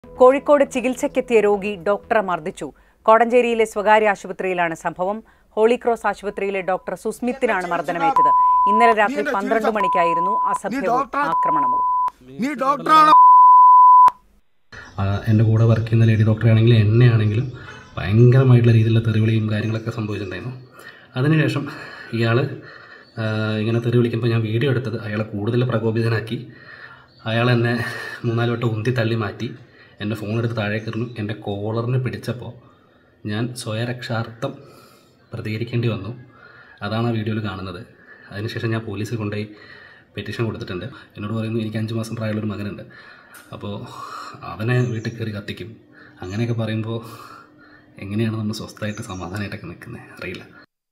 കോഴിക്കോട് ചികിത്സയ്ക്കെത്തിയ രോഗി ഡോക്ടറെ മർദ്ദിച്ചു കോടഞ്ചേരിയിലെ സ്വകാര്യ ആശുപത്രിയിലാണ് സംഭവം ഹോളി ക്രോസ് ആശുപത്രിയിലെ ഡോക്ടർ സുസ്മിത്തിനാണ് മർദ്ദനമേറ്റത് ഇന്നലെ രാത്രി പന്ത്രണ്ട് മണിക്കായിരുന്നു അസഭ്യവും ആക്രമണവും നീ ഡോക്ടറാണോ ആ, എൻ്റെ കൂടെ വർക്ക് ചെയ്യുന്ന ലേഡി ഡോക്ടറെ ആണെങ്കിലും എന്നെ ആണെങ്കിലും ഭയങ്കരമായിട്ടുള്ള രീതിയിലുള്ള തെറിവിളിയും കാര്യങ്ങളൊക്കെ സംഭവിച്ചിട്ടുണ്ടായിരുന്നു അതിനുശേഷം ഇയാൾ ഇങ്ങനെ തെറി വിളിക്കുമ്പോൾ ഞാൻ വീഡിയോ എടുത്തത് അയാളെ കൂടുതൽ പ്രകോപിതനാക്കി അയാൾ എന്നെ മൂന്നാല് വട്ടം ഉന്തി തള്ളി മാറ്റി എൻ്റെ ഫോൺ എടുത്ത് താഴേക്ക് എറിഞ്ഞു എൻ്റെ കോളറിന് പിടിച്ചപ്പോൾ ഞാൻ സ്വയരക്ഷാർത്ഥം പ്രതികരിക്കേണ്ടി വന്നു അതാണ് ആ വീഡിയോയിൽ കാണുന്നത് അതിനുശേഷം ഞാൻ പോലീസിൽ കൊണ്ടുപോയി പെറ്റീഷൻ കൊടുത്തിട്ടുണ്ട് എന്നോട് പറയുന്നു എനിക്ക് അഞ്ച് മാസം പ്രായമുള്ളൊരു മകനുണ്ട് അപ്പോൾ അവനെ വീട്ടിൽ കയറി കത്തിക്കും അങ്ങനെയൊക്കെ പറയുമ്പോൾ എങ്ങനെയാണ് നമ്മൾ സ്വസ്ഥമായിട്ട് സമാധാനമായിട്ടൊക്കെ നിൽക്കുന്നത് അറിയില്ല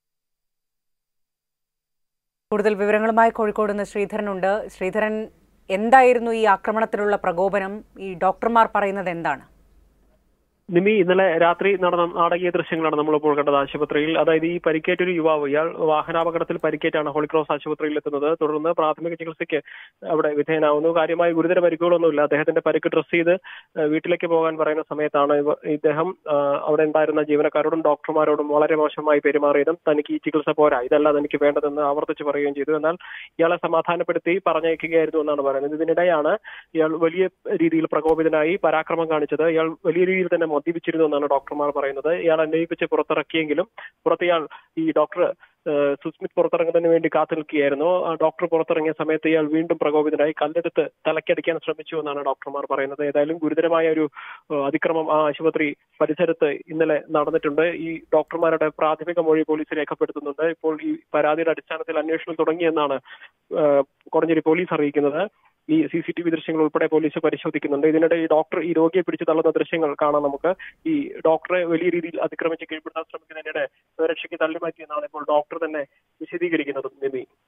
കൂടുതൽ വിവരങ്ങളുമായി കോഴിക്കോട് നിന്ന് ശ്രീധരനുണ്ട് ശ്രീധരൻ എന്തായിരുന്നു ഈ ആക്രമണത്തിലുള്ള പ്രകോപനം ഈ ഡോക്ടർമാർ പറയുന്നത് എന്താണ് നിമി ഇന്നലെ രാത്രി നടന്ന നാടകീയ ദൃശ്യങ്ങളാണ് നമ്മളിപ്പോൾ കണ്ടത് ആശുപത്രിയിൽ അതായത് ഈ പരിക്കേറ്റ ഒരു യുവാവ് ഇയാൾ വാഹനാപകടത്തിൽ പരിക്കേറ്റാണ് ഹോളിക്രോസ് ആശുപത്രിയിൽ എത്തുന്നത് തുടർന്ന് പ്രാഥമിക ചികിത്സയ്ക്ക് അവിടെ വിധേയനാവുന്നു കാര്യമായ ഗുരുതര പരിക്കുകളൊന്നുമില്ല അദ്ദേഹത്തിന്റെ പരിക്ക് ഡ്രസ് ചെയ്ത് ഏഹ്, വീട്ടിലേക്ക് പോകാൻ പറയുന്ന സമയത്താണ് ഇവ- ഇദ്ദേഹം ആ, അവിടെ ഉണ്ടായിരുന്ന ജീവനക്കാരോടും ഡോക്ടർമാരോടും വളരെ മോശമായി പെരുമാറിയതും തനിക്ക് ഈ ചികിത്സ പോരാ ഇതല്ല തനിക്ക് വേണ്ടതെന്ന് ആവർത്തിച്ച് പറയുകയും ചെയ്തു എന്നാൽ ഇയാളെ സമാധാനപ്പെടുത്തി പറഞ്ഞയക്കുകയായിരുന്നു എന്നാണ് പറയുന്നത് ഇതിനിടെയാണ് ഇയാൾ വലിയ രീതിയിൽ പ്രകോപിതനായി പരാക്രമം കാണിച്ചത് ഇയാൾ വലിയ രീതിയിൽ തന്നെ മദ്യപിച്ചിരുന്നു എന്നാണ് ഡോക്ടർമാർ പറയുന്നത് ഇയാൾ അന്വയിപ്പിച്ച് പുറത്തിറക്കിയെങ്കിലും പുറത്ത് ഇയാൾ ഈ ഡോക്ടർ ഏഹ്, സുസ്മിത് പുറത്തിറങ്ങുന്നതിന് വേണ്ടി കാത്തു നിൽക്കുകയായിരുന്നു ആ ഡോക്ടർ പുറത്തിറങ്ങിയ സമയത്ത് ഇയാൾ വീണ്ടും പ്രകോപിതനായി കല്ലെടുത്ത് തലക്കടിക്കാൻ ശ്രമിച്ചു എന്നാണ് ഡോക്ടർമാർ പറയുന്നത് ഏതായാലും ഗുരുതരമായ ഒരു ഏഹ്, അതിക്രമം ആ ആശുപത്രി പരിസരത്ത് ഇന്നലെ നടന്നിട്ടുണ്ട് ഈ ഡോക്ടർമാരുടെ പ്രാഥമിക മൊഴി പോലീസ് രേഖപ്പെടുത്തുന്നുണ്ട് ഇപ്പോൾ ഈ പരാതിയുടെ അടിസ്ഥാനത്തിൽ അന്വേഷണം തുടങ്ങിയെന്നാണ് ഏഹ്, കോടഞ്ചേരി പോലീസ് അറിയിക്കുന്നത് ഈ സി സി ടി വി ദൃശ്യങ്ങൾ ഉൾപ്പെടെ പോലീസ് പരിശോധിക്കുന്നുണ്ട് ഇതിനിടെ ഈ ഡോക്ടർ ഈ രോഗിയെ പിടിച്ചു തള്ളുന്ന ദൃശ്യങ്ങൾ കാണാം നമുക്ക് ഈ ഡോക്ടറെ വലിയ രീതിയിൽ അതിക്രമിച്ച് കീഴ്പ്പെടുത്താൻ ശ്രമിക്കുന്നതിനിടെ സുരക്ഷയ്ക്ക് തള്ളിമാറ്റിയെന്നാണ് ഇപ്പോൾ ഡോക്ടർ തന്നെ വിശദീകരിക്കുന്നത് നിമി